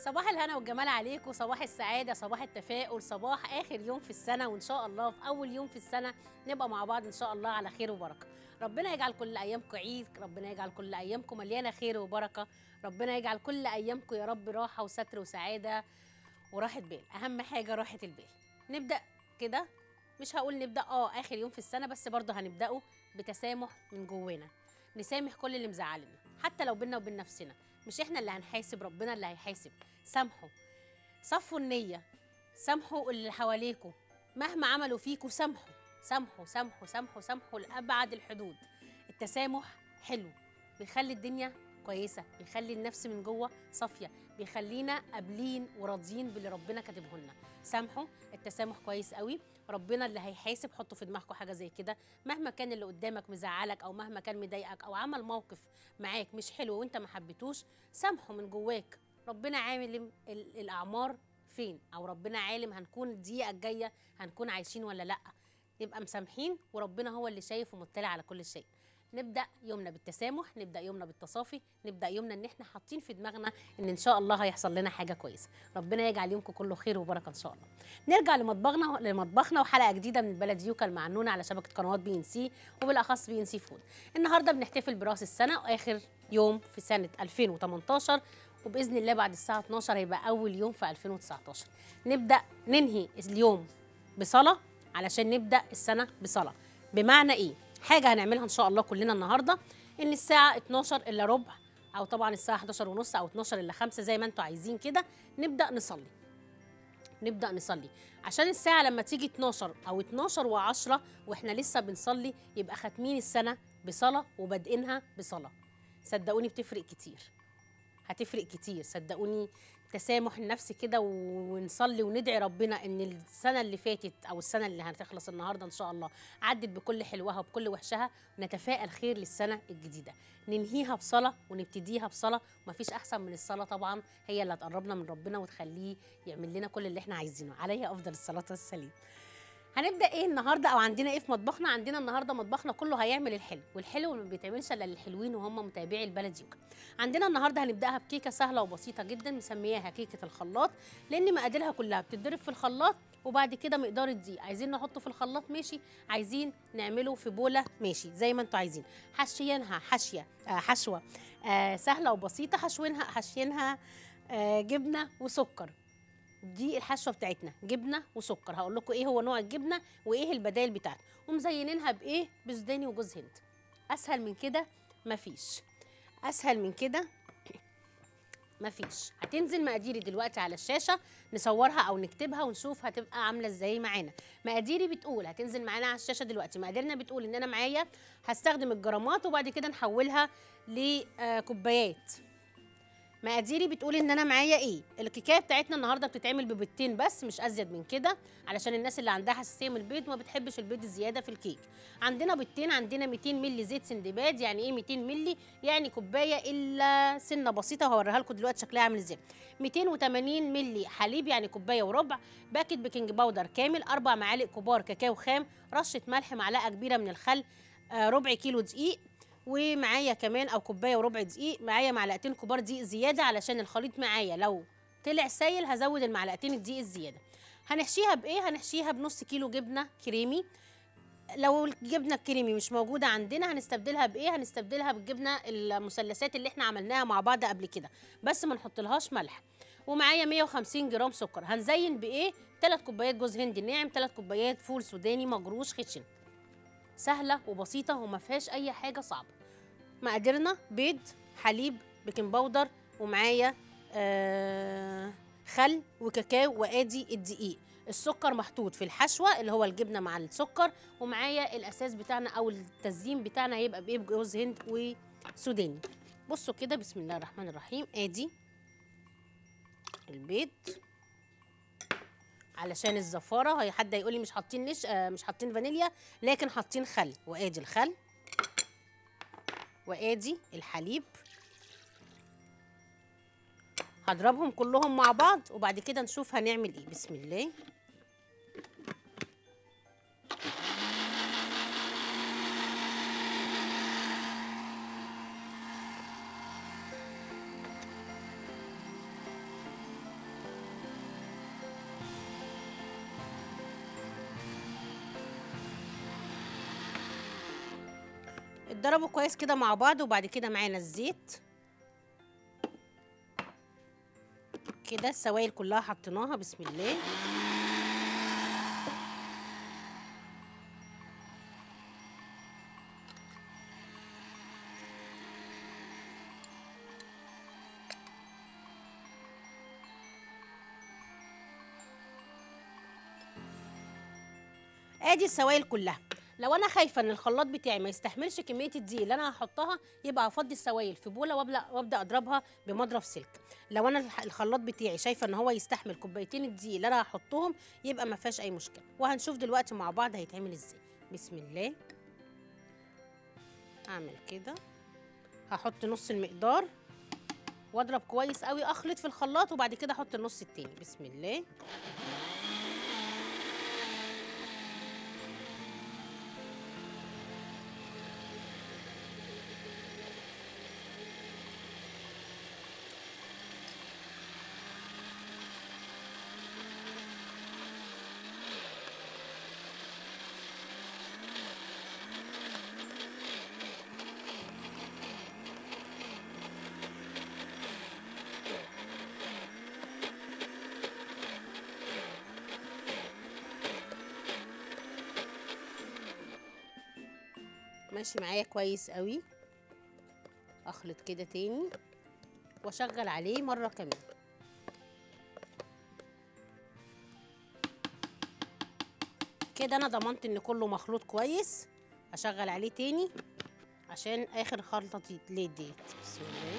صباح الهنا والجمال عليكم صباح السعادة صباح التفاؤل صباح آخر يوم في السنة وإن شاء الله في أول يوم في السنة نبقى مع بعض إن شاء الله على خير وبركة ربنا يجعل كل أيامكم عيد ربنا يجعل كل أيامكم مليانة خير وبركة ربنا يجعل كل أيامكم يا رب راحة وستر وسعادة وراحة بال أهم حاجة راحة البال نبدأ كده مش هقول نبدأ اه آخر يوم في السنة بس برضه هنبدأه بتسامح من جوانا نسامح كل اللي مزعلنا حتى لو بينا وبين نفسنا مش احنا اللي هنحاسب ربنا اللي هيحاسب سامحوا صفوا النية سامحوا اللي حواليكوا مهما عملوا فيكوا سامحوا سامحوا سامحوا سامحوا سامحوا لأبعد الحدود التسامح حلو بيخلي الدنيا كويسة بيخلي النفس من جوه صافية بيخلينا قابلين وراضيين باللي ربنا كاتبه لنا سامحوا التسامح كويس قوي ربنا اللي هيحاسب حطوا في دماغكم حاجه زي كده مهما كان اللي قدامك مزعلك او مهما كان مضايقك او عمل موقف معاك مش حلو وانت ما حبيتوش سامحه من جواك ربنا عالم ال- الاعمار فين او ربنا عالم هنكون الدقيقه الجايه هنكون عايشين ولا لا نبقى مسامحين وربنا هو اللي شايف ومطلع على كل شيء نبدا يومنا بالتسامح نبدا يومنا بالتصافي نبدا يومنا ان احنا حاطين في دماغنا ان ان شاء الله هيحصل لنا حاجه كويسه ربنا يجعل يومكم كله خير وبركه ان شاء الله نرجع لمطبخنا لمطبخنا وحلقه جديده من بلد يوكا المعنونه على شبكه قنوات بي ان سي وبالاخص بي ان سي فود النهارده بنحتفل براس السنه واخر يوم في سنه 2018 وباذن الله بعد الساعه 12 هيبقى اول يوم في 2019 نبدا ننهي اليوم بصلاه علشان نبدا السنه بصلاه بمعنى ايه حاجه هنعملها ان شاء الله كلنا النهارده ان الساعه 12 الا ربع او طبعا الساعه 11 ونص او 12 الا 5 زي ما انتوا عايزين كده نبدا نصلي نبدا نصلي عشان الساعه لما تيجي 12 او 12 و10 واحنا لسه بنصلي يبقى ختمين السنه بصلاه وبادئينها بصلاه صدقوني بتفرق كتير هتفرق كتير صدقوني تسامح النفس كده ونصلي وندعي ربنا ان السنه اللي فاتت او السنه اللي هتخلص النهارده ان شاء الله عدت بكل حلوها وبكل وحشها نتفائل خير للسنه الجديده ننهيها بصلاه ونبتديها بصلاه ومفيش احسن من الصلاه طبعا هي اللي هتقربنا من ربنا وتخليه يعمل لنا كل اللي احنا عايزينه عليها افضل الصلاه والسلام هنبدا ايه النهارده او عندنا ايه في مطبخنا عندنا النهارده مطبخنا كله هيعمل الحلو والحلو ما بيتعملش الا للحلوين وهم متابعي البلد يوكا عندنا النهارده هنبداها بكيكه سهله وبسيطه جدا مسمياها كيكه الخلاط لان مقاديرها كلها بتتضرب في الخلاط وبعد كده مقدار الدقيق عايزين نحطه في الخلاط ماشي عايزين نعمله في بوله ماشي زي ما انتوا عايزين حشينها حاشيه آه حشوه آه سهله وبسيطه حشوينها حاشينها آه جبنه وسكر دي الحشوه بتاعتنا جبنه وسكر هقول لكم ايه هو نوع الجبنه وايه البدائل بتاعته ومزينينها بايه بسوداني وجوز هند اسهل من كده مفيش اسهل من كده مفيش هتنزل مقاديري دلوقتي على الشاشه نصورها او نكتبها ونشوف هتبقى عامله ازاي معانا مقاديري بتقول هتنزل معانا على الشاشه دلوقتي مقاديرنا بتقول ان انا معايا هستخدم الجرامات وبعد كده نحولها لكوبايات مقاديري بتقول ان انا معايا ايه الكيكايه بتاعتنا النهارده بتتعمل ببيضتين بس مش ازيد من كده علشان الناس اللي عندها حساسيه من البيض وما بتحبش البيض الزياده في الكيك عندنا بيضتين عندنا 200 مللي زيت سندباد يعني ايه 200 مللي يعني كوبايه الا سنه بسيطه وهوريها لكم دلوقتي شكلها عامل ازاي 280 مللي حليب يعني كوبايه وربع باكت بيكنج باودر كامل اربع معالق كبار كاكاو خام رشه ملح معلقه كبيره من الخل آه ربع كيلو دقيق ومعايا كمان او كوبايه وربع دقيق معايا معلقتين كبار دقيق زياده علشان الخليط معايا لو طلع سايل هزود المعلقتين الدقيق الزياده هنحشيها بايه هنحشيها بنص كيلو جبنه كريمي لو الجبنه الكريمي مش موجوده عندنا هنستبدلها بايه هنستبدلها بالجبنه المثلثات اللي احنا عملناها مع بعض قبل كده بس ما نحطلهاش ملح ومعايا 150 جرام سكر هنزين بايه 3 كوبايات جوز هند ناعم 3 كوبايات فول سوداني مجروش خشن سهله وبسيطه وما فيهاش اي حاجه صعبه مقاديرنا بيض حليب بيكنج باودر ومعايا آه خل وكاكاو وادي الدقيق السكر محطوط في الحشوه اللي هو الجبنه مع السكر ومعايا الاساس بتاعنا او التزيين بتاعنا هيبقى بايه بجوز هند وسوداني بصوا كده بسم الله الرحمن الرحيم ادي البيض علشان الزفاره هي حد هيقول لي مش حاطين نش آه مش حاطين فانيليا لكن حاطين خل وادي الخل وادي الحليب هضربهم كلهم مع بعض وبعد كده نشوف هنعمل ايه بسم الله يتضربوا كويس كده مع بعض وبعد كده معانا الزيت كده السوائل كلها حطيناها بسم الله ادي السوائل كلها لو انا خايفه ان الخلاط بتاعي ما يستحملش كميه الدقيق اللي انا هحطها يبقى هفضي السوائل في بوله وابدا وابدا اضربها بمضرب سلك لو انا الح- الخلاط بتاعي شايفه ان هو يستحمل كوبايتين الدقيق اللي انا هحطهم يبقى ما فيهاش اي مشكله وهنشوف دلوقتي مع بعض هيتعمل ازاي بسم الله اعمل كده هحط نص المقدار واضرب كويس قوي اخلط في الخلاط وبعد كده احط النص التاني بسم الله ماشي معايا كويس قوي اخلط كده تاني واشغل عليه مره كمان كده انا ضمنت ان كله مخلوط كويس اشغل عليه تاني عشان اخر خلطه تتلي ديت بسم الله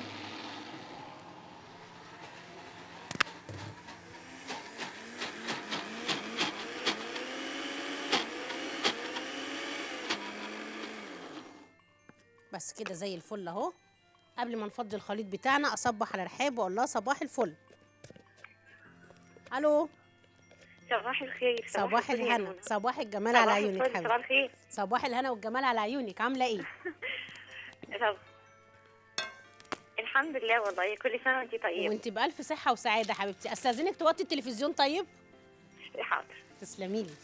بس كده زي الفل اهو قبل ما نفضي الخليط بتاعنا اصبح على رحاب واقول لها صباح الفل الو صباح الخير صباح الخير يا الهنا نونو. صباح الجمال صباح على عيونك الفل، صباح حبيبتي الخير صباح الهنا والجمال على عيونك عامله ايه طب الحمد لله والله كل سنه وانت طيبه وانت بالف صحه وسعاده حبيبتي استاذنك توطي التلفزيون طيب حاضر تسلمي لي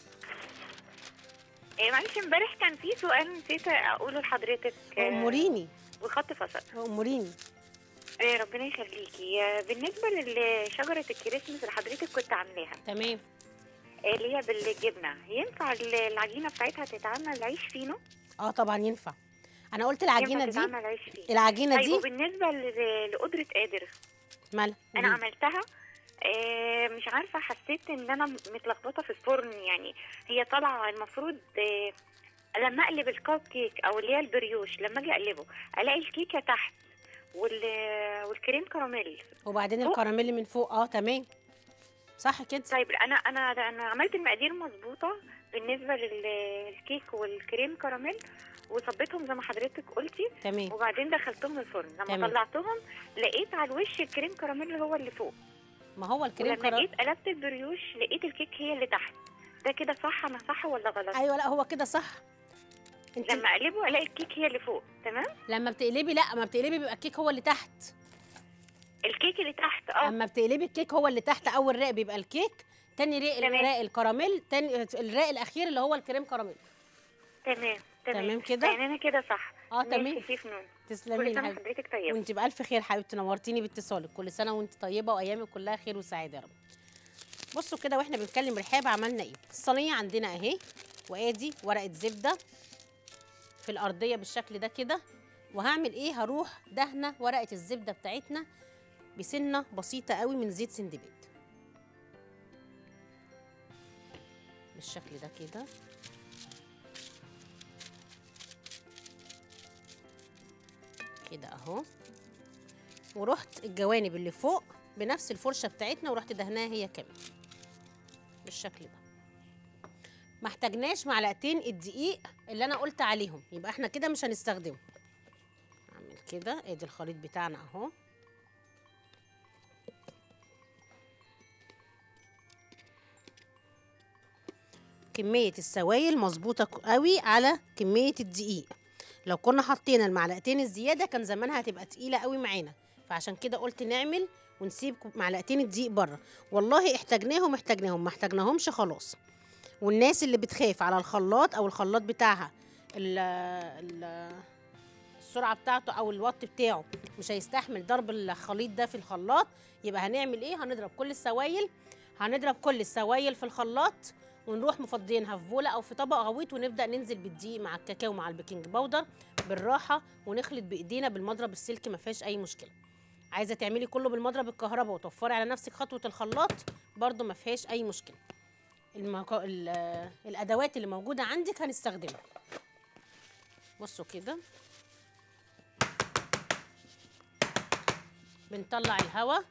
إيه معلش امبارح كان في سؤال نسيت اقوله لحضرتك آه، اموريني والخط فصل اموريني إيه ربنا يخليكي آه، بالنسبه لشجره الكريسماس اللي حضرتك كنت عاملاها تمام آه، اللي هي بالجبنه ينفع ال- العجينه بتاعتها تتعمل عيش فينو اه طبعا ينفع انا قلت العجينه ينفع دي تتعمل عيش فينو العجينه طيب دي وبالنسبه ل- لقدره قادر مالها انا قوليلي. عملتها آه، مش عارفه حسيت ان انا متلخبطه في الفرن يعني هي طالعه المفروض آه، لما اقلب الكب كيك او اللي هي البريوش لما اجي اقلبه الاقي الكيكه تحت وال والكريم كراميل وبعدين فوق. الكراميل من فوق اه تمام صح كده طيب انا انا انا عملت المقادير مظبوطه بالنسبه للكيك والكريم كراميل وصبيتهم زي ما حضرتك قلتي تمام وبعدين دخلتهم الفرن لما تمام. طلعتهم لقيت على الوش الكريم كراميل هو اللي فوق ما هو الكريم ولما كراميل جيت قلبت البريوش لقيت الكيك هي اللي تحت ده كده صح انا صح ولا غلط ايوه لا هو كده صح انت لما اقلبه الاقي الكيك هي اللي فوق تمام لما بتقلبي لا ما بتقلبي بيبقى الكيك هو اللي تحت الكيك اللي تحت اه اما بتقلبي الكيك هو اللي تحت اول رق بيبقى الكيك تاني رق تمام. الرق الكراميل تاني الرق الاخير اللي هو الكريم كراميل تمام تمام تمام كده؟ يعني انا كده صح اه تمام ماشي في فنون تسلمي كل لي سنه حبيبتي حضرتك طيبه وانت بالف خير حبيبتي نورتيني باتصالك كل سنه وانت طيبه وايامك كلها خير وسعاده يا رب بصوا كده واحنا بنتكلم رحاب عملنا ايه الصينيه عندنا اهي وادي ورقه زبده في الارضيه بالشكل ده كده وهعمل ايه هروح دهنه ورقه الزبده بتاعتنا بسنه بسيطه قوي من زيت سندباد بالشكل ده كده كده اهو ورحت الجوانب اللي فوق بنفس الفرشه بتاعتنا ورحت دهناها هي كمان بالشكل ده ما احتاجناش معلقتين الدقيق اللي انا قلت عليهم يبقى احنا كده مش هنستخدمه اعمل كده ادي الخليط بتاعنا اهو كمية السوائل مظبوطة قوي على كمية الدقيق لو كنا حطينا المعلقتين الزيادة كان زمانها هتبقى تقيلة قوي معانا فعشان كده قلت نعمل ونسيب كوب- معلقتين الدقيق بره والله احتاجناهم احتاجناهم ما احتاجناهمش خلاص والناس اللي بتخاف على الخلاط او الخلاط بتاعها ال ال السرعه بتاعته او الوات بتاعه مش هيستحمل ضرب الخليط ده في الخلاط يبقى هنعمل ايه هنضرب كل السوائل هنضرب كل السوائل في الخلاط ونروح مفضيينها في بوله او في طبق غويط ونبدا ننزل بالدقيق مع الكاكاو مع البيكنج باودر بالراحه ونخلط بايدينا بالمضرب السلك ما فيهاش اي مشكله عايزه تعملي كله بالمضرب الكهرباء وتوفري على نفسك خطوه الخلاط برده ما فيهاش اي مشكله المك... ال... آه، الادوات اللي موجوده عندك هنستخدمها بصوا كده بنطلع الهواء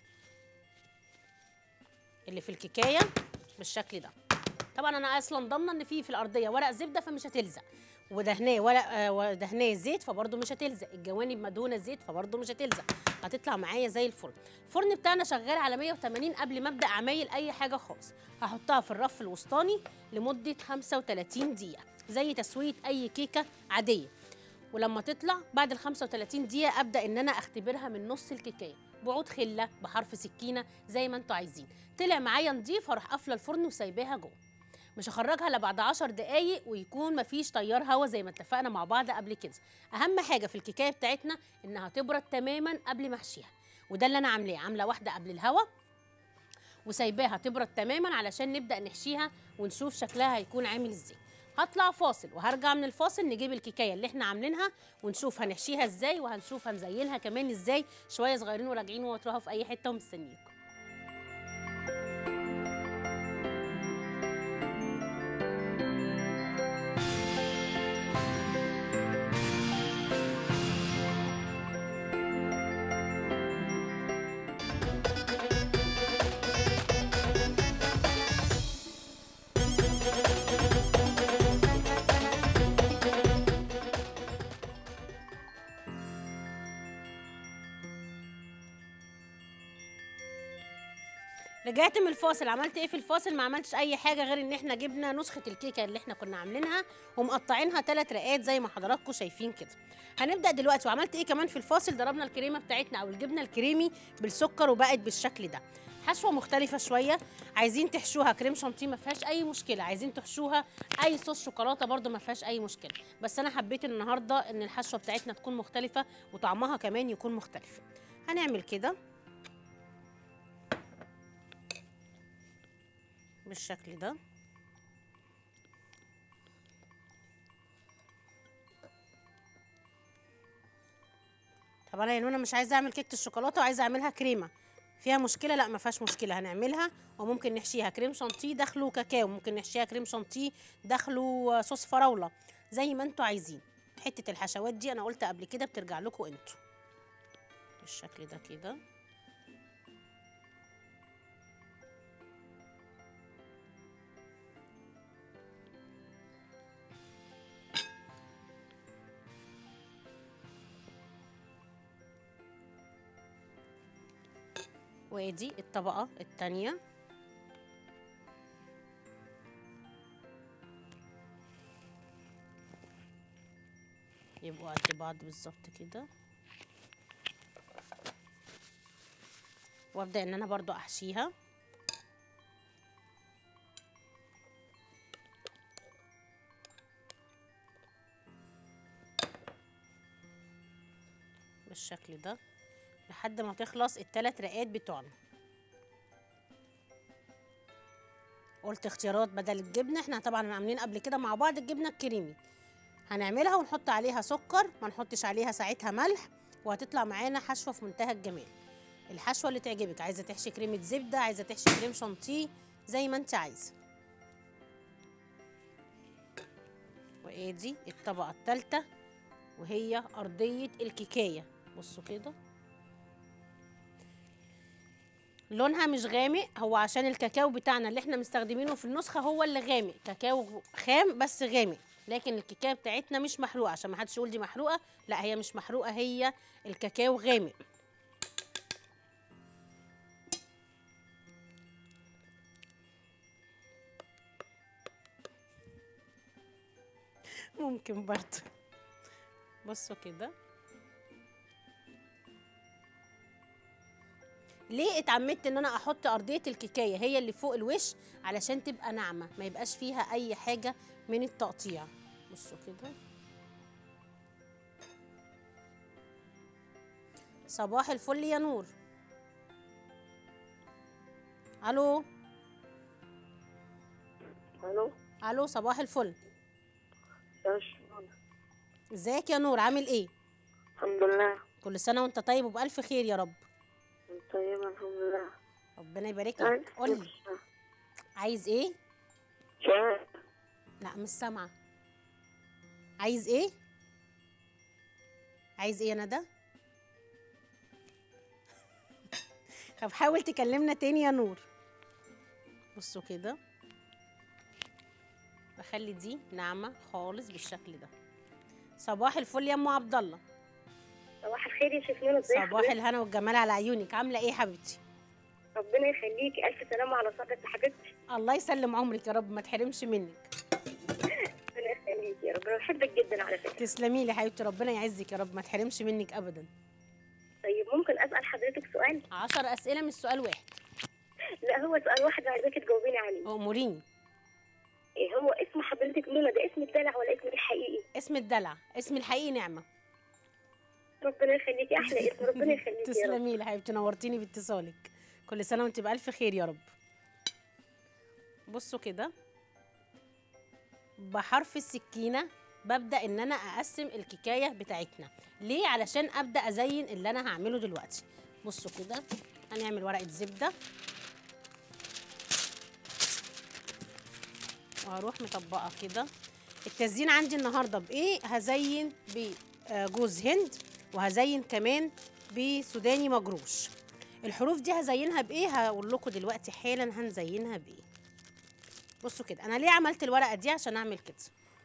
اللي في الكيكايه بالشكل ده طبعا انا اصلا ضامنه ان في في الارضيه ورق زبده فمش هتلزق ودهناه ورق آه، ودهناه زيت فبرضه مش هتلزق الجوانب مدهونه زيت فبرضه مش هتلزق هتطلع معايا زي الفل الفرن بتاعنا شغال على 180 قبل ما ابدا اعمايل اي حاجه خالص هحطها في الرف الوسطاني لمده 35 دقيقه زي تسويه اي كيكه عاديه ولما تطلع بعد ال 35 دقيقه ابدا ان انا اختبرها من نص الكيكايه بعود خله بحرف سكينه زي ما انتوا عايزين طلع معايا نضيف هروح قافله الفرن وسايباها جوه مش هخرجها الا بعد 10 دقايق ويكون مفيش تيار هوا زي ما اتفقنا مع بعض قبل كده اهم حاجه في الكيكايه بتاعتنا انها تبرد تماما قبل ما احشيها وده اللي انا عاملاه عامله واحده قبل الهوا وسايباها تبرد تماما علشان نبدا نحشيها ونشوف شكلها هيكون عامل ازاي هطلع فاصل وهرجع من الفاصل نجيب الكيكايه اللي احنا عاملينها ونشوف هنحشيها ازاي وهنشوف هنزينها كمان ازاي شويه صغيرين وراجعين وتروحوا في اي حته ومستنيكم رجعت من الفاصل عملت ايه في الفاصل ما عملتش اي حاجه غير ان احنا جبنا نسخه الكيكه اللي احنا كنا عاملينها ومقطعينها ثلاث رقات زي ما حضراتكم شايفين كده هنبدا دلوقتي وعملت ايه كمان في الفاصل ضربنا الكريمه بتاعتنا او الجبنه الكريمي بالسكر وبقت بالشكل ده حشوه مختلفه شويه عايزين تحشوها كريم شانتيه ما فيهاش اي مشكله عايزين تحشوها اي صوص شوكولاته برده ما فيهاش اي مشكله بس انا حبيت النهارده ان الحشوه بتاعتنا تكون مختلفه وطعمها كمان يكون مختلف هنعمل كده بالشكل ده طب انا يا نونا مش عايزه اعمل كيكه الشوكولاته وعايزه اعملها كريمه فيها مشكله لا ما فيهاش مشكله هنعملها وممكن نحشيها كريم شانتيه داخله كاكاو ممكن نحشيها كريم شانتيه داخله صوص فراوله زي ما انتوا عايزين حته الحشوات دي انا قلت قبل كده بترجع لكم انتوا بالشكل ده كده وادي الطبقة التانية يبقوا قد بعض بالظبط كده وابدأ ان انا برضو احشيها بالشكل ده لحد ما تخلص التلات رقات بتوعنا قلت اختيارات بدل الجبنه احنا طبعا عاملين قبل كده مع بعض الجبنه الكريمي هنعملها ونحط عليها سكر ما نحطش عليها ساعتها ملح وهتطلع معانا حشوه في منتهى الجمال الحشوه اللي تعجبك عايزه تحشي كريمه زبده عايزه تحشي كريم شانتيه زي ما انت عايزه وادي الطبقه الثالثه وهي ارضيه الكيكايه بصوا كده لونها مش غامق هو عشان الكاكاو بتاعنا اللي احنا مستخدمينه في النسخه هو اللي غامق كاكاو خام بس غامق لكن الكيكايه بتاعتنا مش محروقه عشان ما حدش يقول دي محروقه لا هي مش محروقه هي الكاكاو غامق ممكن برضه بصوا كده ليه اتعمدت ان انا احط ارضيه الكيكايه هي اللي فوق الوش علشان تبقى ناعمه ما يبقاش فيها اي حاجه من التقطيع بصوا كده صباح الفل يا نور الو الو الو صباح الفل يا شلون ازيك يا نور عامل ايه الحمد لله كل سنه وانت طيب وبالف خير يا رب طيبة الحمد لله ربنا يبارك لك قول لي عايز ايه شاي لا مش سامعه عايز ايه عايز ايه يا ندى طب حاول تكلمنا تاني يا نور بصوا كده بخلي دي ناعمه خالص بالشكل ده صباح الفل يا ام عبد الله صباح الخير يا شيخ نور ازيك صباح الهنا والجمال على عيونك عامله ايه يا حبيبتي ربنا يخليكي الف سلامة على صدرك يا حبيبتي الله يسلم عمرك يا رب ما تحرمش منك ربنا يخليكي يا ربنا بحبك جدا على فكرة تسلمي لي يا حبيبتي ربنا يعزك يا رب ما تحرمش منك ابدا طيب ممكن اسال حضرتك سؤال عشر اسئله مش سؤال واحد لا هو سؤال واحد عايزاكي تجاوبيني عليه اموريني ايه هو اسم حضرتك لولا ده اسم الدلع ولا اسم الحقيقي اسم الدلع اسم الحقيقي نعمه ربنا يخليكي احلى اسم ربنا يخليكي يا رب تسلمي لي يا حبيبتي نورتيني باتصالك كل سنه وانت بالف خير يا رب بصوا كده بحرف السكينه ببدا ان انا اقسم الكيكايه بتاعتنا ليه علشان ابدا ازين اللي انا هعمله دلوقتي بصوا كده هنعمل ورقه زبده وهروح مطبقه كده التزيين عندي النهارده بايه هزين بجوز هند وهزين كمان بسوداني مجروش الحروف دي هزينها بايه هقول لكم دلوقتي حالا هنزينها بايه بصوا كده انا ليه عملت الورقه دي عشان اعمل كده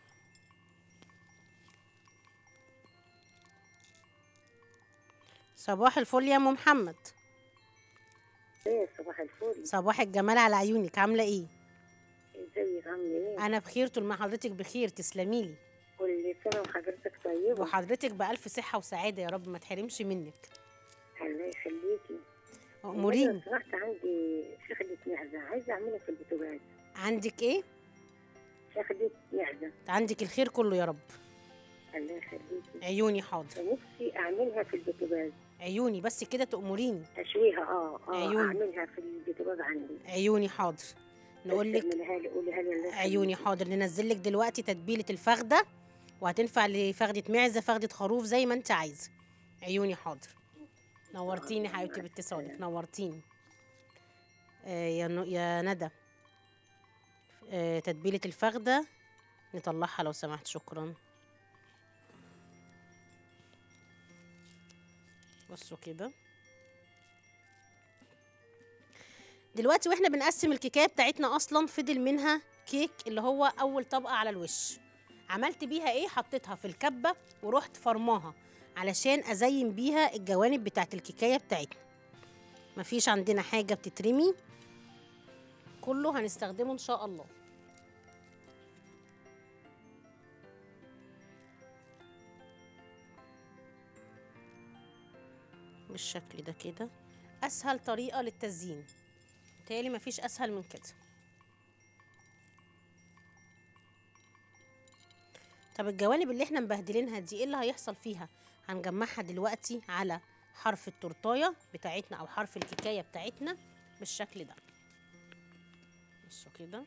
صباح الفل يا ام محمد ايه صباح الفل صباح الجمال على عيونك عامله ايه ازيك عامله ايه انا بخير طول ما حضرتك بخير تسلمي لي كل سنة وحضرتك طيبة وحضرتك بالف صحه وسعاده يا رب ما تحرمش منك الله يخليكي اموريني لو سمحت عندي شخدة معزة عايزة اعملها في البوتاجاز عندك ايه شخدة معزة عندك الخير كله يا رب الله يخليكي عيوني حاضر نفسي اعملها في البوتاجاز عيوني بس كده تأمريني اشويها اه اه عيون. اعملها في البوتاجاز عندي عيوني حاضر نقول لك اعملها لي قوليها لي الله عيوني يخليكي. حاضر ننزل لك دلوقتي تتبيله الفخده وهتنفع لفخده معزه فخده خروف زي ما انت عايزه عيوني حاضر نورتيني حبيبتي باتصالك نورتيني آه يا نو- يا ندى آه تتبيله الفخده نطلعها لو سمحت شكرا بصوا كده دلوقتي واحنا بنقسم الكيكايه بتاعتنا اصلا فضل منها كيك اللي هو اول طبقه على الوش عملت بيها ايه حطيتها في الكبه ورحت فرماها علشان ازين بيها الجوانب بتاعت الكيكايه بتاعتنا مفيش عندنا حاجه بتترمي كله هنستخدمه ان شاء الله بالشكل ده كده اسهل طريقه للتزيين تالي مفيش اسهل من كده طب الجوانب اللي احنا مبهدلينها دي ايه اللي هيحصل فيها هنجمعها دلوقتي على حرف التورتايه بتاعتنا او حرف الكيكايه بتاعتنا بالشكل ده بصوا كده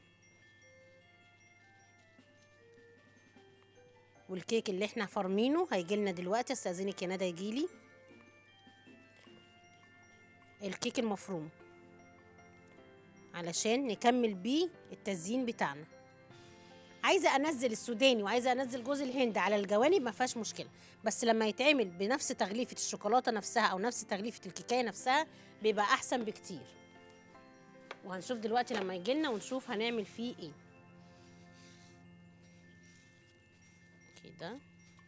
والكيك اللي احنا فارمينه هيجي لنا دلوقتي استاذنك يا ندى يجيلي الكيك المفروم علشان نكمل بيه التزيين بتاعنا عايزه انزل السوداني وعايزه انزل جوز الهند على الجوانب ما فيهاش مشكله بس لما يتعمل بنفس تغليفه الشوكولاته نفسها او نفس تغليفه الكيكايه نفسها بيبقى احسن بكتير وهنشوف دلوقتي لما يجي لنا ونشوف هنعمل فيه ايه كده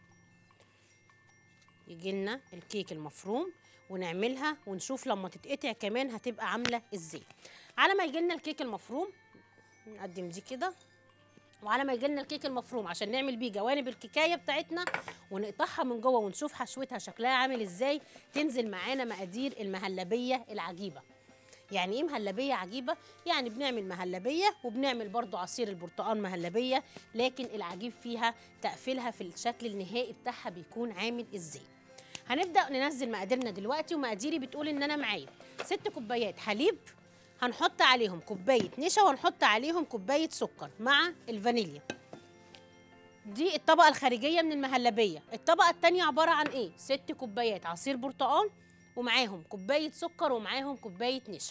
يجي لنا الكيك المفروم ونعملها ونشوف لما تتقطع كمان هتبقى عامله ازاي على ما يجي لنا الكيك المفروم نقدم دي كده وعلى ما يجي لنا الكيك المفروم عشان نعمل بيه جوانب الكيكايه بتاعتنا ونقطعها من جوه ونشوف حشوتها شكلها عامل ازاي تنزل معانا مقادير المهلبيه العجيبه يعني ايه مهلبيه عجيبه يعني بنعمل مهلبيه وبنعمل برضو عصير البرتقال مهلبيه لكن العجيب فيها تقفيلها في الشكل النهائي بتاعها بيكون عامل ازاي هنبدا ننزل مقاديرنا دلوقتي ومقاديري بتقول ان انا معايا ست كوبايات حليب هنحط عليهم كوبايه نشا وهنحط عليهم كوبايه سكر مع الفانيليا دي الطبقه الخارجيه من المهلبيه الطبقه التانية عباره عن ايه ست كوبايات عصير برتقال ومعاهم كوبايه سكر ومعاهم كوبايه نشا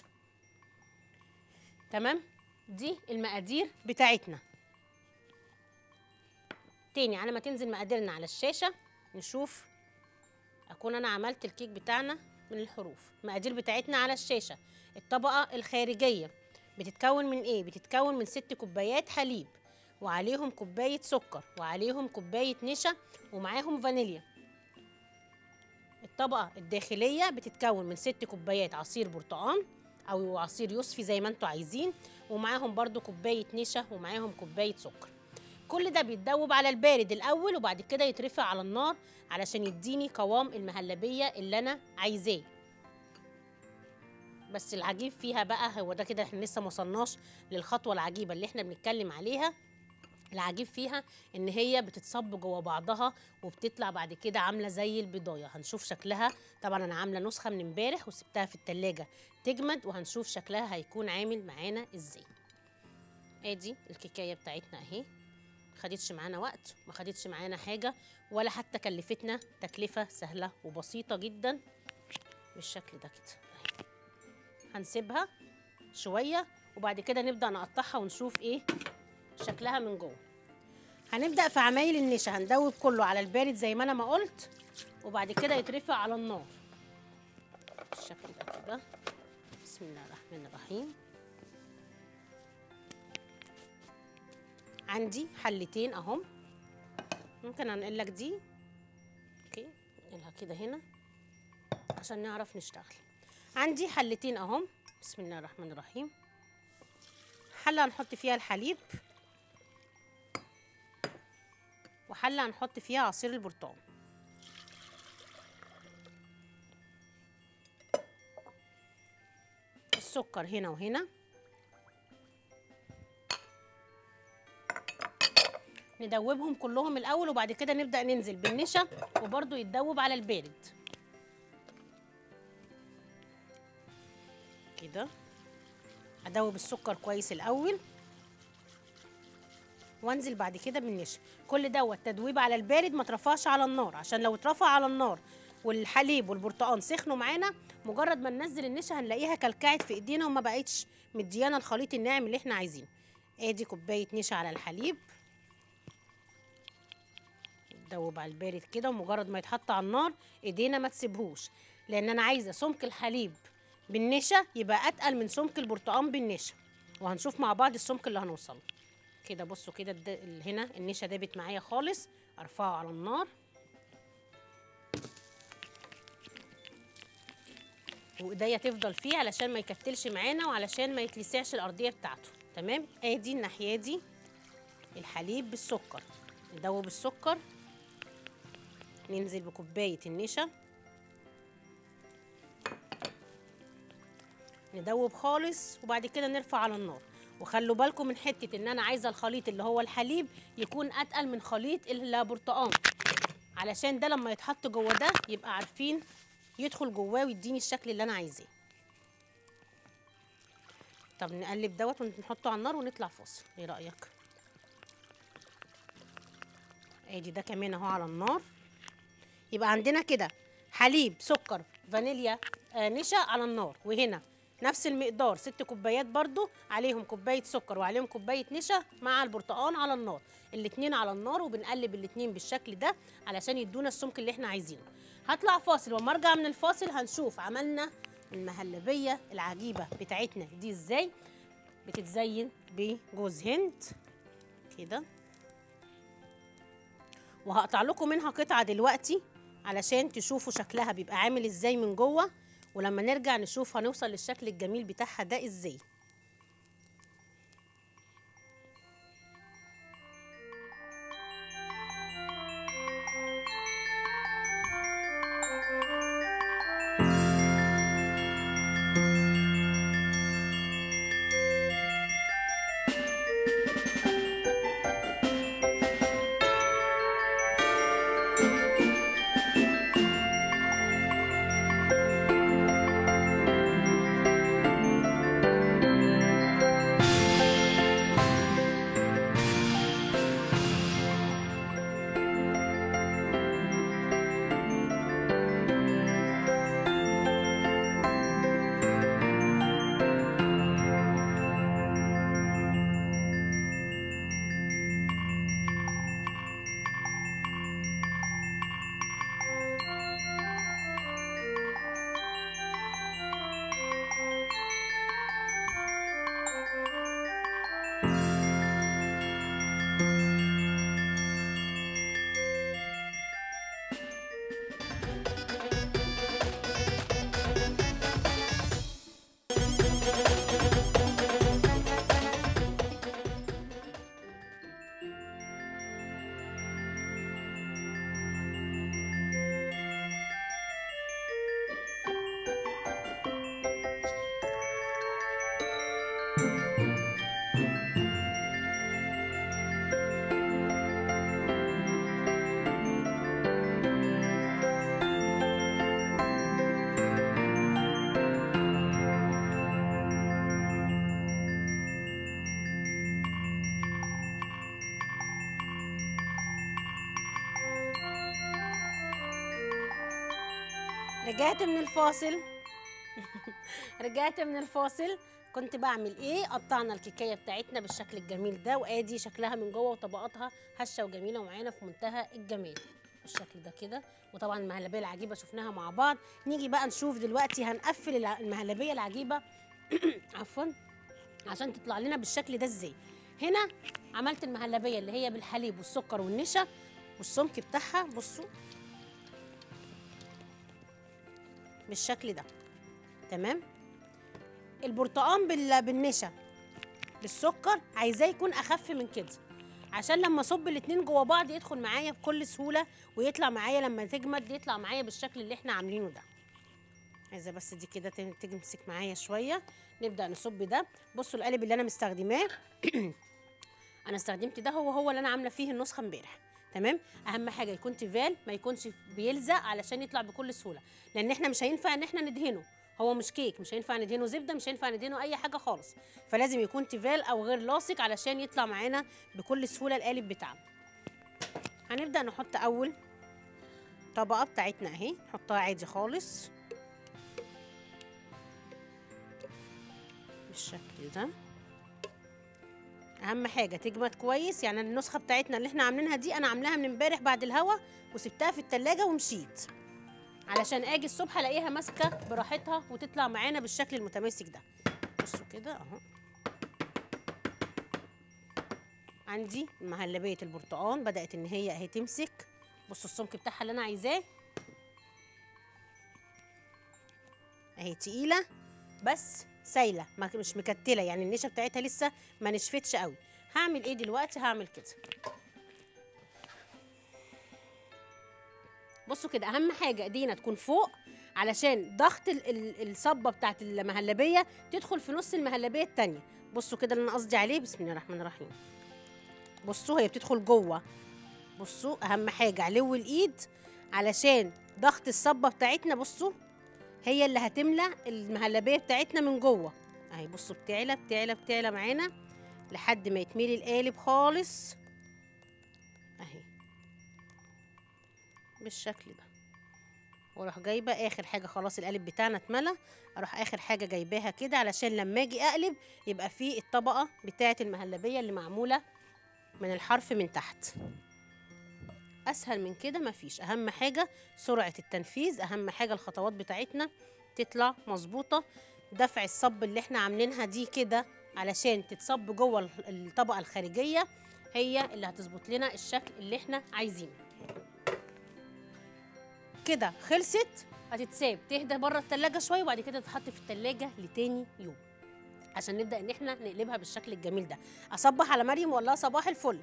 تمام دي المقادير بتاعتنا تاني على ما تنزل مقاديرنا على الشاشه نشوف اكون انا عملت الكيك بتاعنا من الحروف المقادير بتاعتنا على الشاشه الطبقه الخارجيه بتتكون من ايه بتتكون من ست كوبايات حليب وعليهم كوبايه سكر وعليهم كوبايه نشا ومعاهم فانيليا الطبقه الداخليه بتتكون من ست كوبايات عصير برتقال او عصير يوسفي زي ما انتوا عايزين ومعاهم برضو كوبايه نشا ومعاهم كوبايه سكر كل ده بيتدوب على البارد الاول وبعد كده يترفع على النار علشان يديني قوام المهلبيه اللي انا عايزاه بس العجيب فيها بقى هو ده كده احنا لسه ما وصلناش للخطوه العجيبه اللي احنا بنتكلم عليها العجيب فيها ان هي بتتصب جوه بعضها وبتطلع بعد كده عامله زي البضايه هنشوف شكلها طبعا انا عامله نسخه من امبارح وسبتها في التلاجة تجمد وهنشوف شكلها هيكون عامل معانا ازاي ادي الكيكايه بتاعتنا اهي خدتش معانا وقت ما خدتش معانا حاجه ولا حتى كلفتنا تكلفه سهله وبسيطه جدا بالشكل ده كده أهي. هنسيبها شويه وبعد كده نبدا نقطعها ونشوف ايه شكلها من جوه هنبدا في عمايل النشا هندوب كله على البارد زي ما انا ما قلت وبعد كده يترفع على النار بالشكل ده كده بسم الله الرحمن الرحيم عندي حلتين اهم ممكن انقل لك دي اوكي انقلها كده هنا عشان نعرف نشتغل عندي حلتين اهم بسم الله الرحمن الرحيم حله هنحط فيها الحليب وحله هنحط فيها عصير البرتقال السكر هنا وهنا ندوبهم كلهم الاول وبعد كده نبدا ننزل بالنشا وبرده يتدوب على البارد كده ادوب السكر كويس الاول وانزل بعد كده بالنشا كل دوت تدويب على البارد ما ترفعش على النار عشان لو اترفع على النار والحليب والبرتقال سخنوا معانا مجرد ما ننزل النشا هنلاقيها كلكعت في ايدينا وما بقتش مديانا الخليط الناعم اللي احنا عايزينه ادي كوبايه نشا على الحليب يتدوب على البارد كده ومجرد ما يتحط على النار ايدينا ما تسيبهوش لان انا عايزه سمك الحليب بالنشا يبقى اتقل من سمك البرتقال بالنشا وهنشوف مع بعض السمك اللي هنوصله كده بصوا كده الد- هنا النشا دابت معايا خالص ارفعه على النار وايديا تفضل فيه علشان ما يكتلش معانا وعلشان ما يتلسعش الارضيه بتاعته تمام ادي الناحيه دي الحليب بالسكر ندوب السكر ننزل بكوبايه النشا ندوب خالص وبعد كده نرفع على النار وخلوا بالكم من حته ان انا عايزه الخليط اللي هو الحليب يكون اتقل من خليط البرتقال علشان ده لما يتحط جوه ده يبقى عارفين يدخل جواه ويديني الشكل اللي انا عايزاه طب نقلب دوت ونحطه على النار ونطلع فاصل ايه رايك ادي ده كمان اهو على النار يبقى عندنا كده حليب سكر فانيليا آه نشا على النار وهنا نفس المقدار ست كوبايات برضو عليهم كوبايه سكر وعليهم كوبايه نشا مع البرتقال على النار الاتنين على النار وبنقلب الاتنين بالشكل ده علشان يدونا السمك اللي احنا عايزينه هطلع فاصل وما ارجع من الفاصل هنشوف عملنا المهلبيه العجيبه بتاعتنا دي ازاي بتتزين بجوز هند كده وهقطع لكم منها قطعه دلوقتي علشان تشوفوا شكلها بيبقى عامل ازاي من جوه ولما نرجع نشوف هنوصل للشكل الجميل بتاعها ده ازاي رجعت من الفاصل رجعت من الفاصل كنت بعمل ايه قطعنا الكيكايه بتاعتنا بالشكل الجميل ده وادي شكلها من جوه وطبقاتها هشه وجميله ومعانا في منتهى الجمال بالشكل ده كده وطبعا المهلبيه العجيبه شفناها مع بعض نيجي بقى نشوف دلوقتي هنقفل الع- المهلبيه العجيبه عفوا عشان تطلع لنا بالشكل ده ازاي هنا عملت المهلبيه اللي هي بالحليب والسكر والنشا والسمك بتاعها بصوا بالشكل ده تمام البرتقان بال- بالنشا بالسكر عايزاه يكون اخف من كده عشان لما اصب الاتنين جوا بعض يدخل معايا بكل سهوله ويطلع معايا لما تجمد يطلع معايا بالشكل اللي احنا عاملينه ده عايزه بس دي كده تم- تمسك معايا شويه نبدا نصب ده بصوا القالب اللي انا مستخدماه انا استخدمت ده هو هو اللي انا عامله فيه النسخه امبارح تمام اهم حاجه يكون تيفال ما يكونش بيلزق علشان يطلع بكل سهوله لان احنا مش هينفع ان احنا ندهنه هو مش كيك مش هينفع ندهنه زبده مش هينفع ندهنه اي حاجه خالص فلازم يكون تيفال او غير لاصق علشان يطلع معانا بكل سهوله القالب بتاعنا هنبدا نحط اول طبقه بتاعتنا اهي نحطها عادي خالص بالشكل ده اهم حاجه تجمد كويس يعني النسخه بتاعتنا اللي احنا عاملينها دي انا عاملاها من امبارح بعد الهوا وسبتها في التلاجة ومشيت علشان اجي الصبح الاقيها ماسكه براحتها وتطلع معانا بالشكل المتماسك ده بصوا كده اهو عندي مهلبيه البرتقال بدات ان هي اهي تمسك بصوا السمك بتاعها اللي انا عايزاه اهي تقيله بس سايله ما- مش مكتله يعني النشا بتاعتها لسه ما نشفتش قوي هعمل ايه دلوقتي هعمل كده بصوا كده اهم حاجه ايدينا تكون فوق علشان ضغط ال- ال- الصبه بتاعت المهلبيه تدخل في نص المهلبيه التانية بصوا كده اللي انا قصدي عليه بسم الله الرحمن الرحيم بصوا هي بتدخل جوه بصوا اهم حاجه علو الايد علشان ضغط الصبه بتاعتنا بصوا هي اللي هتملى المهلبيه بتاعتنا من جوه اهي بصوا بتعلى بتعلى بتعلى معانا لحد ما يتملي القالب خالص اهي بالشكل ده واروح جايبه اخر حاجه خلاص القالب بتاعنا اتملى اروح اخر حاجه جايباها كده علشان لما اجي اقلب يبقى فيه الطبقه بتاعه المهلبيه اللي معموله من الحرف من تحت اسهل من كده مفيش اهم حاجه سرعه التنفيذ اهم حاجه الخطوات بتاعتنا تطلع مظبوطه دفع الصب اللي احنا عاملينها دي كده علشان تتصب جوه ال- الطبقه الخارجيه هي اللي هتظبط لنا الشكل اللي احنا عايزينه كده خلصت هتتساب تهدى بره التلاجة شويه وبعد كده تتحط في التلاجة لتاني يوم عشان نبدا ان احنا نقلبها بالشكل الجميل ده اصبح على مريم والله صباح الفل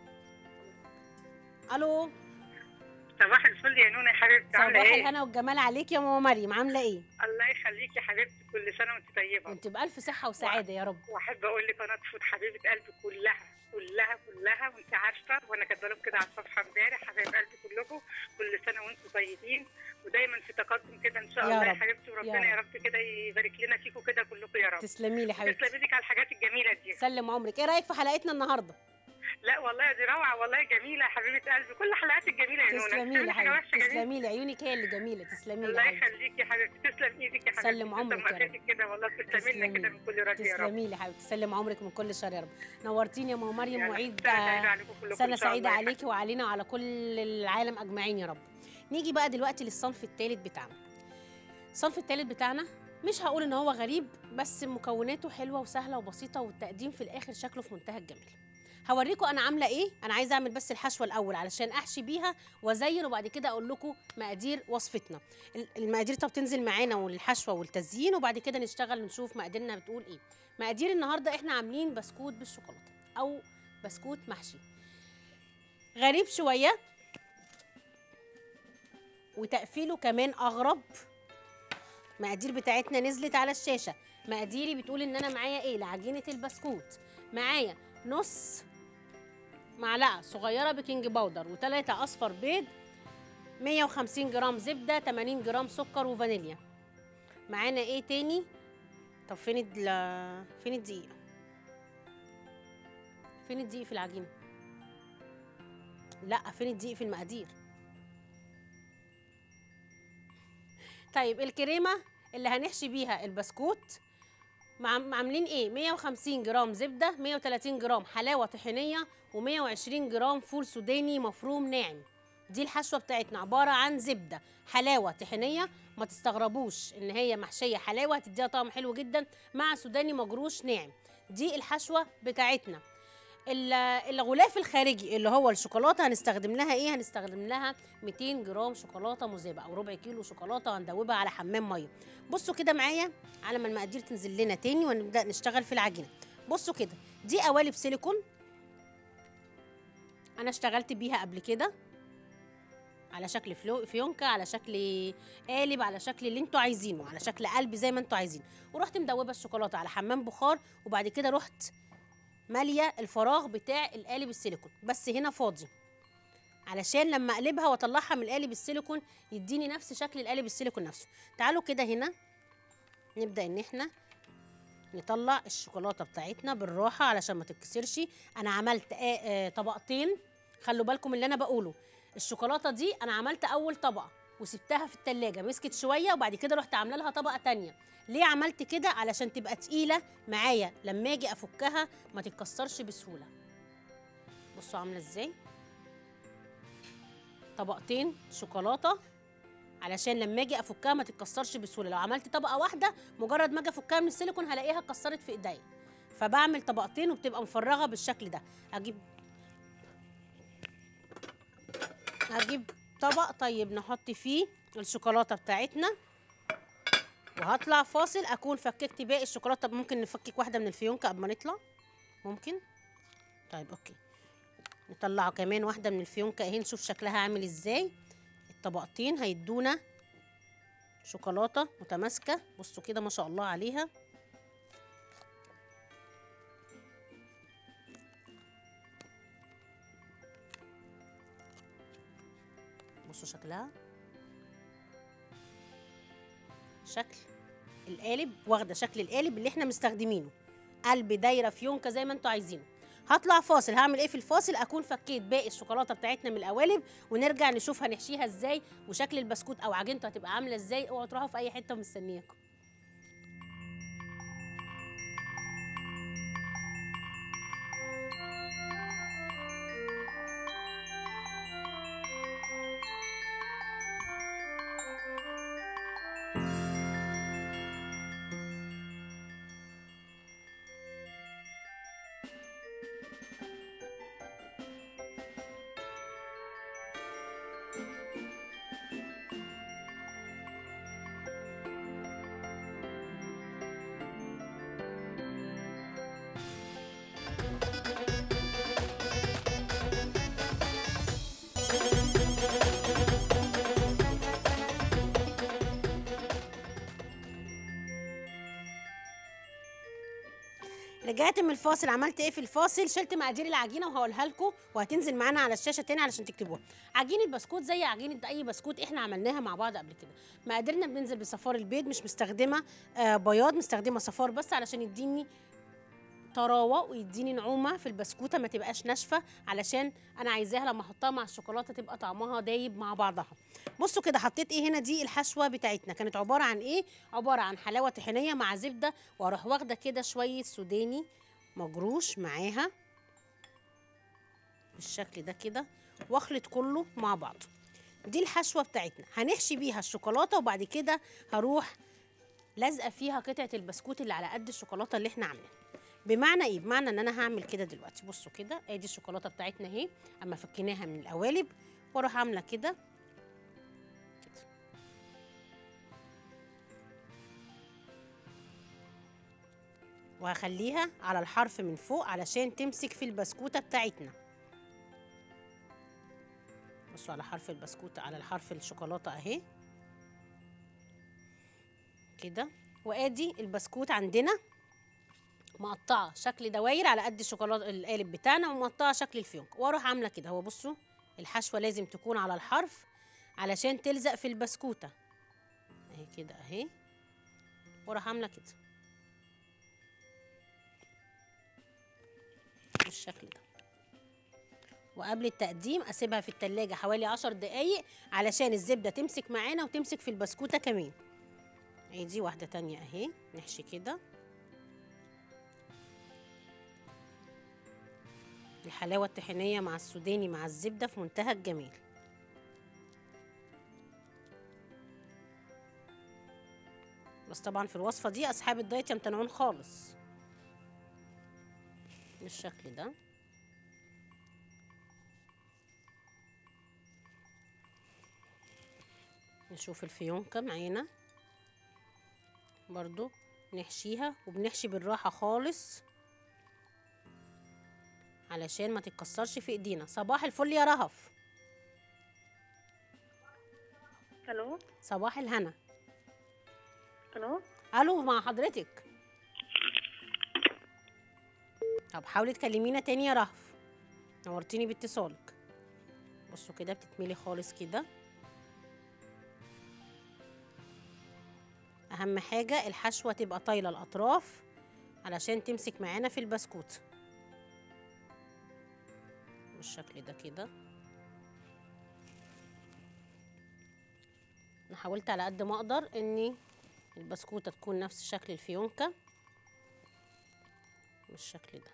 الو صباح الفل يا نونة يا حبيبتي عاملة صباح ايه؟ الهنا والجمال عليك يا ماما مريم عامله ايه الله يخليكي يا حبيبتي كل سنة وانت طيبة وانت بالف صحه وسعاده يا رب واحب اقول لك قناة فوت حبيبة قلبي كلها كلها كلها وانت عارفة وانا كاتبه لهم كده على الصفحة امبارح حبايب قلبي كلكم كل سنة وانتم طيبين ودايما في تقدم كده ان شاء يا الله يا رب، حبيبتي يا وربنا يا رب كده يبارك لنا فيكم كده كلكم يا رب تسلمي لي حبيبتي تسلمي لك على الحاجات الجميلة دي سلم عمرك ايه رايك في حلقتنا النهارده لا والله دي روعة والله جميلة يا حبيبة قلبي كل حلقاتك جميلة يا نونة تسلمي لي بتعملي حاجة حبيبتي وحشة جميلة تسلمي لي عيونك هي اللي جميله تسلمي لي الله حبيبتي يخليك يا حبيبتي تسلم ايدك يا حبيبتي سلم عمرك يا رب. رب كده والله تسلمي لنا كده من كل راضي يا رب تسلمي لي حبيبتي تسلم عمرك من كل شر يا رب نورتيني يا ماما مريم يعني وعيد سنة سعيدة آه، عليكم كلكم سنه إن شاء سعيده الله يا عليكي وعلينا وعلى كل العالم اجمعين يا رب نيجي بقى دلوقتي للصنف الثالث بتاعنا الصنف الثالث بتاعنا مش هقول ان هو غريب بس مكوناته حلوه وسهله وبسيطه والتقديم في الاخر شكله في منتهى الجمال هوريكم انا عامله ايه انا عايزه اعمل بس الحشوه الاول علشان احشي بيها وازين وبعد كده اقول لكم مقادير وصفتنا ال- المقادير طب تنزل معانا والحشوه والتزيين وبعد كده نشتغل نشوف مقاديرنا بتقول ايه مقادير النهارده احنا عاملين بسكوت بالشوكولاته او بسكوت محشي غريب شويه وتقفيله كمان اغرب مقادير بتاعتنا نزلت على الشاشه مقاديري بتقول ان انا معايا ايه لعجينه البسكوت معايا نص معلقه صغيره بيكنج باودر وثلاثة اصفر بيض 150 جرام زبده 80 جرام سكر وفانيليا معانا ايه تاني طب فين ال فين الدقيق فين الدقيق في العجينه لا فين الدقيق في المقادير طيب الكريمه اللي هنحشي بيها البسكوت مع- عاملين ايه 150 جرام زبده 130 جرام حلاوه طحينيه و120 جرام فول سوداني مفروم ناعم دي الحشوه بتاعتنا عباره عن زبده حلاوه طحينيه ما تستغربوش ان هي محشيه حلاوه هتديها طعم حلو جدا مع سوداني مجروش ناعم دي الحشوه بتاعتنا ال- الغلاف الخارجي اللي هو الشوكولاته هنستخدم لها ايه هنستخدم لها 200 جرام شوكولاته مذيبه او ربع كيلو شوكولاته هندوبها على حمام ميه بصوا كده معايا على ما المقادير تنزل لنا تاني ونبدا نشتغل في العجينه بصوا كده دي قوالب سيليكون انا اشتغلت بيها قبل كده على شكل فلو فيونكه على شكل قالب على شكل اللي انتوا عايزينه على شكل قلب زي ما انتوا عايزين ورحت مدوبه الشوكولاته على حمام بخار وبعد كده رحت ماليه الفراغ بتاع القالب السيليكون بس هنا فاضي علشان لما اقلبها واطلعها من القالب السيليكون يديني نفس شكل القالب السيليكون نفسه تعالوا كده هنا نبدا ان احنا نطلع الشوكولاته بتاعتنا بالراحه علشان ما تتكسرش انا عملت آه آه طبقتين خلوا بالكم اللي انا بقوله الشوكولاته دي انا عملت اول طبقه وسبتها في التلاجة مسكت شويه وبعد كده رحت عامله لها طبقه تانية ليه عملت كده علشان تبقى تقيله معايا لما اجي افكها ما تتكسرش بسهوله بصوا عامله ازاي طبقتين شوكولاته علشان لما اجي افكها ما تتكسرش بسهوله لو عملت طبقه واحده مجرد ما اجي افكها من السيليكون هلاقيها اتكسرت في ايديا فبعمل طبقتين وبتبقى مفرغه بالشكل ده اجيب هجيب طبق طيب نحط فيه الشوكولاته بتاعتنا وهطلع فاصل اكون فككت باقي الشوكولاته طب ممكن نفكك واحده من الفيونكه قبل ما نطلع ممكن طيب اوكي نطلع كمان واحده من الفيونكه اهي نشوف شكلها عامل ازاي الطبقتين هيدونا شوكولاته متماسكه بصوا كده ما شاء الله عليها بصوا شكلها شكل القالب واخده شكل القالب اللي احنا مستخدمينه قلب دايره فيونكه زي ما انتوا عايزينه هطلع فاصل هعمل ايه في الفاصل اكون فكيت باقي الشوكولاته بتاعتنا من القوالب ونرجع نشوف هنحشيها ازاي وشكل البسكوت او عجينته هتبقى عامله ازاي اوعوا تروحوا في اي حته ومستنياكم رجعت من الفاصل عملت ايه في الفاصل شلت مقادير العجينه وهقولها لكم وهتنزل معانا على الشاشه تاني علشان تكتبوها عجينه بسكوت زي عجينه اي بسكوت احنا عملناها مع بعض قبل كده مقاديرنا بننزل بصفار البيض مش مستخدمه آه بياض مستخدمه صفار بس علشان يديني طراوه ويديني نعومه في البسكوته ما تبقاش ناشفه علشان انا عايزاها لما احطها مع الشوكولاته تبقى طعمها دايب مع بعضها بصوا كده حطيت ايه هنا دي الحشوه بتاعتنا كانت عباره عن ايه عباره عن حلاوه طحينيه مع زبده واروح واخده كده شويه سوداني مجروش معاها بالشكل ده كده واخلط كله مع بعض دي الحشوه بتاعتنا هنحشي بيها الشوكولاته وبعد كده هروح لازقه فيها قطعه البسكوت اللي على قد الشوكولاته اللي احنا عاملينها بمعنى ايه بمعنى ان انا هعمل كده دلوقتي بصوا كده ادي الشوكولاته بتاعتنا اهي اما فكيناها من القوالب واروح عامله كده وهخليها على الحرف من فوق علشان تمسك في البسكوته بتاعتنا بصوا على حرف البسكوته على الحرف الشوكولاته اهي كده وادي البسكوت عندنا مقطعه شكل دواير على قد الشوكولاته القالب بتاعنا ومقطعه شكل الفيونك واروح عامله كده هو بصوا الحشوه لازم تكون على الحرف علشان تلزق في البسكوته اهي كده اهي واروح عامله كده بالشكل ده وقبل التقديم اسيبها في التلاجة حوالي عشر دقايق علشان الزبدة تمسك معانا وتمسك في البسكوتة كمان ادي واحده تانية اهي نحشي كده الحلاوه الطحينيه مع السوداني مع الزبده في منتهى الجمال بس طبعا في الوصفه دي اصحاب الدايت يمتنعون خالص بالشكل ده نشوف الفيونكة معانا برضو نحشيها وبنحشي بالراحة خالص علشان ما تتكسرش في ايدينا صباح الفل يا رهف الو صباح الهنا الو الو مع حضرتك طب حاولي تكلمينا تاني يا رهف نورتيني باتصالك بصوا كده بتتملي خالص كده اهم حاجه الحشوه تبقى طايله الاطراف علشان تمسك معانا في البسكوت بالشكل ده كده انا حاولت على قد ما اقدر اني البسكوته تكون نفس شكل الفيونكه بالشكل ده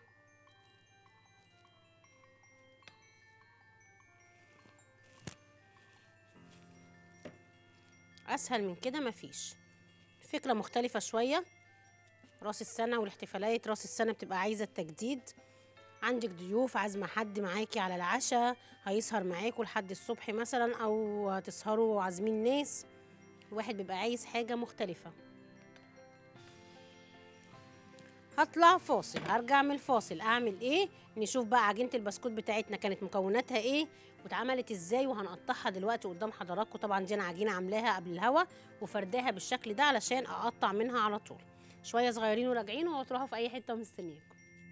اسهل من كده مفيش فكره مختلفه شويه راس السنه والاحتفالات راس السنه بتبقى عايزه التجديد عندك ضيوف عازمه حد معاكي على العشاء هيسهر معاكوا لحد الصبح مثلا او هتسهروا عازمين ناس الواحد بيبقى عايز حاجه مختلفه هطلع فاصل هرجع من الفاصل اعمل ايه نشوف بقى عجينه البسكوت بتاعتنا كانت مكوناتها ايه واتعملت ازاي وهنقطعها دلوقتي قدام حضراتكم طبعا دي انا عجينه عاملاها قبل الهوا وفرداها بالشكل ده علشان اقطع منها على طول شويه صغيرين وراجعين وهتروحوا في اي حته مستنياكم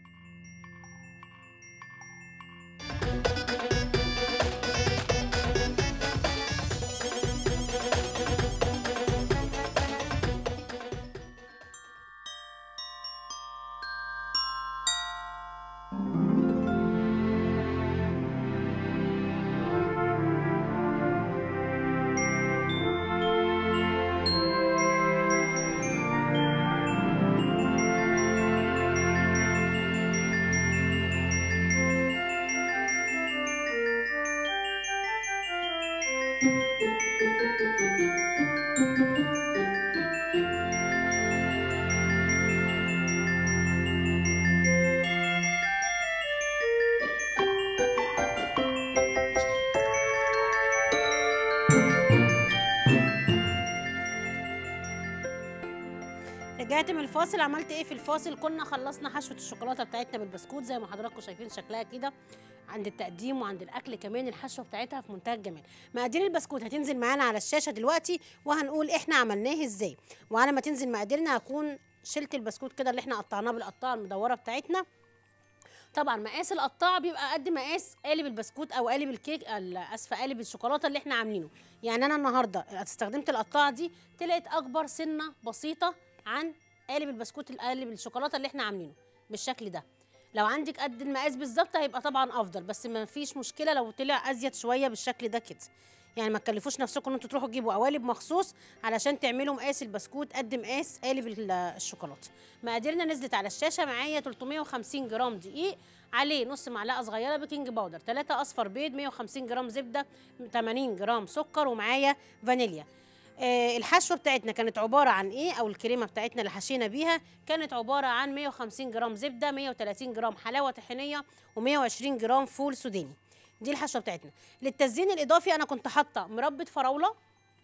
رجعت من الفاصل عملت ايه في الفاصل كنا خلصنا حشوه الشوكولاته بتاعتنا بالبسكوت زي ما حضراتكم شايفين شكلها كده عند التقديم وعند الاكل كمان الحشوه بتاعتها في منتهى الجمال مقادير البسكوت هتنزل معانا على الشاشه دلوقتي وهنقول احنا عملناه ازاي وعلى ما تنزل مقاديرنا هكون شلت البسكوت كده اللي احنا قطعناه بالقطاعه المدوره بتاعتنا طبعا مقاس القطاعه بيبقى قد مقاس قالب البسكوت او قالب الكيك ال- اسفه قالب الشوكولاته اللي احنا عاملينه يعني انا النهارده استخدمت القطاعه دي طلعت اكبر سنه بسيطه عن قالب البسكوت قالب الشوكولاته اللي احنا عاملينه بالشكل ده لو عندك قد المقاس بالظبط هيبقى طبعا افضل بس ما فيش مشكله لو طلع ازيد شويه بالشكل ده كده يعني ما تكلفوش نفسكم ان انتوا تروحوا تجيبوا قوالب مخصوص علشان تعملوا مقاس البسكوت قد مقاس قالب ال- الشوكولاته مقاديرنا نزلت على الشاشه معايا 350 جرام دقيق عليه نص معلقه صغيره بيكنج باودر 3 اصفر بيض 150 جرام زبده 80 جرام سكر ومعايا فانيليا آه الحشوه بتاعتنا كانت عباره عن ايه او الكريمه بتاعتنا اللي حشينا بيها كانت عباره عن 150 جرام زبده 130 جرام حلاوه طحينيه و120 جرام فول سوداني دي الحشوه بتاعتنا للتزيين الاضافي انا كنت حاطه مربى فراوله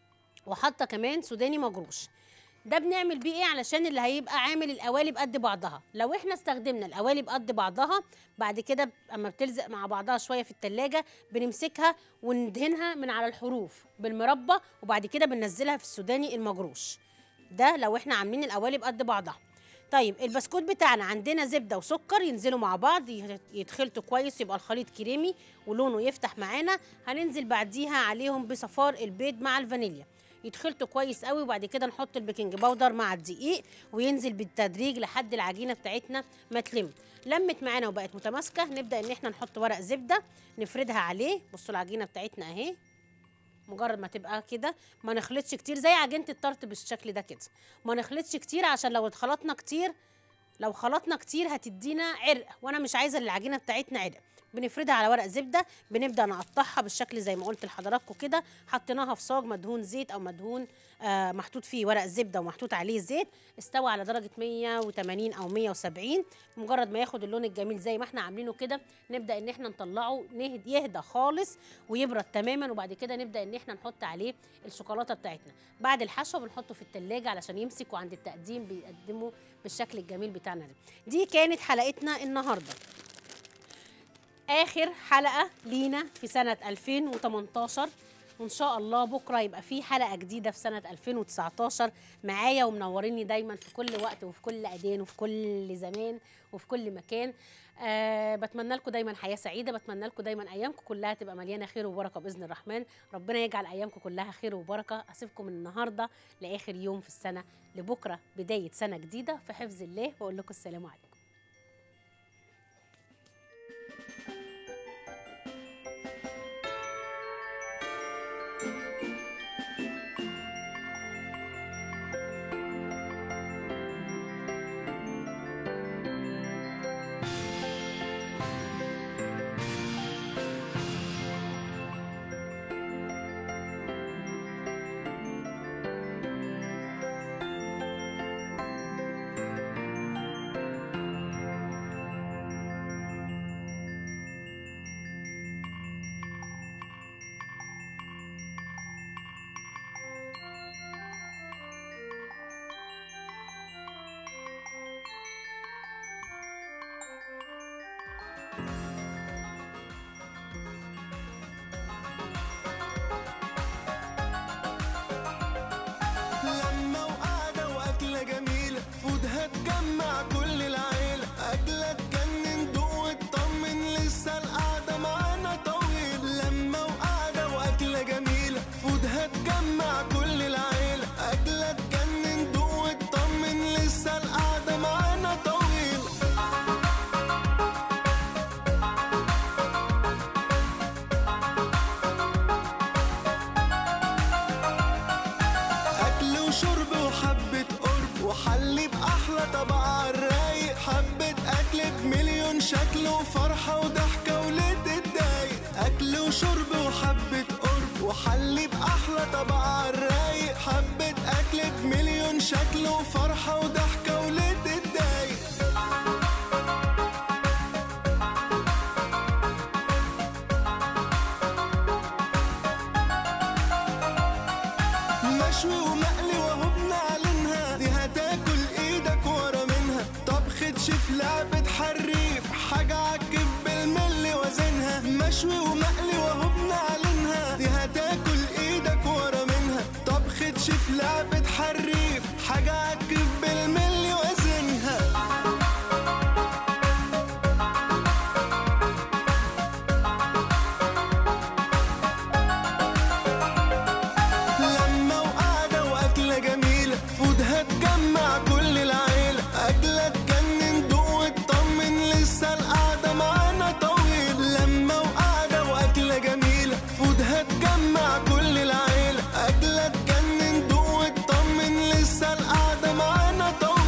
وحاطه كمان سوداني مجروش ده بنعمل بيه ايه علشان اللي هيبقى عامل القوالب قد بعضها لو احنا استخدمنا القوالب قد بعضها بعد كده اما بتلزق مع بعضها شويه في التلاجة بنمسكها وندهنها من على الحروف بالمربى وبعد كده بننزلها في السوداني المجروش ده لو احنا عاملين القوالب قد بعضها طيب البسكوت بتاعنا عندنا زبده وسكر ينزلوا مع بعض يت- يتخلطوا كويس يبقى الخليط كريمي ولونه يفتح معانا هننزل بعديها عليهم بصفار البيض مع الفانيليا يتخلطوا كويس قوي وبعد كده نحط البيكنج باودر مع الدقيق وينزل بالتدريج لحد العجينه بتاعتنا ما تلم لمت معانا وبقت متماسكه نبدا ان احنا نحط ورق زبده نفردها عليه بصوا العجينه بتاعتنا اهي مجرد ما تبقى كده ما نخلطش كتير زي عجينه الطرط بالشكل ده كده ما نخلطش كتير عشان لو اتخلطنا كتير لو خلطنا كتير هتدينا عرق وانا مش عايزه العجينه بتاعتنا عرق بنفردها على ورق زبده بنبدا نقطعها بالشكل زي ما قلت لحضراتكم كده حطيناها في صاج مدهون زيت او مدهون آه محطوط فيه ورق زبده ومحطوط عليه زيت استوى على درجه 180 او 170 مجرد ما ياخد اللون الجميل زي ما احنا عاملينه كده نبدا ان احنا نطلعه نهد يهدى خالص ويبرد تماما وبعد كده نبدا ان احنا نحط عليه الشوكولاته بتاعتنا بعد الحشوه بنحطه في التلاجة علشان يمسك وعند التقديم بيقدمه بالشكل الجميل بتاعنا ده دي كانت حلقتنا النهارده اخر حلقه لينا في سنه 2018 وان شاء الله بكره يبقى في حلقه جديده في سنه 2019 معايا ومنوريني دايما في كل وقت وفي كل اذان وفي كل زمان وفي كل مكان أه بتمنى لكم دايما حياه سعيده بتمنى لكم دايما ايامكم كلها تبقى مليانه خير وبركه باذن الرحمن ربنا يجعل ايامكم كلها خير وبركه اسيبكم من النهارده لاخر يوم في السنه لبكره بدايه سنه جديده في حفظ الله واقول لكم السلام عليكم لما وقعدة وأكلة جميلة فودها تجمع كل العيلة أكلة تجنن دوق وتطمن لسه القعدة معانا طويل لما وقعدة وأكلة جميلة فودها تجمع كل العيلة أكلة تجنن دوق وتطمن لسه القعدة معانا طويل أكل وشرب وحبة قرب وحلي بأحلى طبق عالرايق حبة أكل بمليون شكل وفرحة وضحكة وليه تتضايق أكل وشرب وحبة قرب وحلي بأحلى طبق عالرايق حبة أكل بمليون شكل وفرحة وضحكة وليه تتضايق مشوي ومقلي وهو بنعلنها دي هتاكل ايدك ورا منها طبخة شيف لعبة حريف حاجة عكف بالملي وزنها مشوي ومقلي وهو بنعلنها دي هتاكل ايدك ورا منها طبخة شيف لعبة حريف حاجة عكف بالملي وزنها لما وقعدة وأكلة جميلة فودها تجمع كل العيلة أكلة تجنن دوق وتطمن لسه القعدة معانا طويل لما وقعدة وأكلة جميلة فودها تجمع كل العيلة أكلة تجنن دوق وتطمن لسه القعدة معانا طويل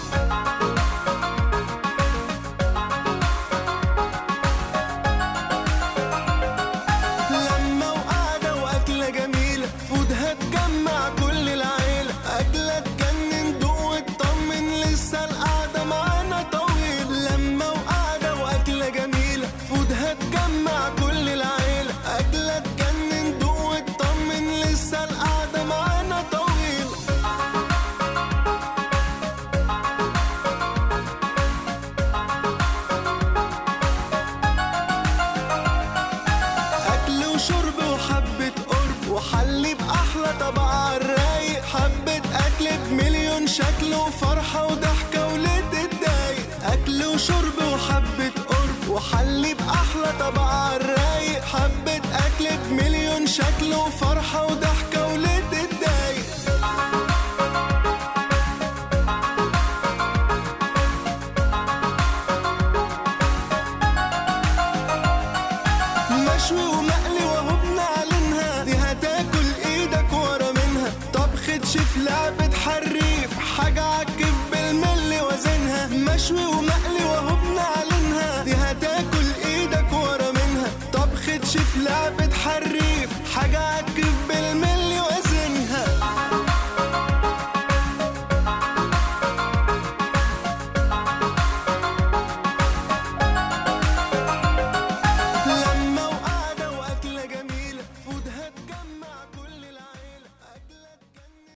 لما وقعدة وأكلة جميلة فودها تجمع كل العيلة أكلة تجنن دوق وتطمن لسه القعدة معانا طويل لما وقعدة وأكلة جميلة فودها تجمع كل العيلة أكلة تجنن دوق وتطمن لسه القعدة معانا طويل أكل وشرب وحبة قرب وحلي بأحلى طبق عالرايق حبة أكل بمليون شكل وفرحة وضحكة وليه تتضايق أكل وشرب وحبة قرب وحلي بأحلى طبق عالرايق حبة أكل بمليون شكل وفرحة وضحكة وليه تتضايق مشوي ومقلي وهو بنعلنها دي هتاكل شيف لعبة حريف حاجة عكف بالملي وزنها مشوي ومقلي وهو بنعلنها دي هتاكل ايدك ورا منها طبخة شيف لعبة حريف حاجة عكف بالملي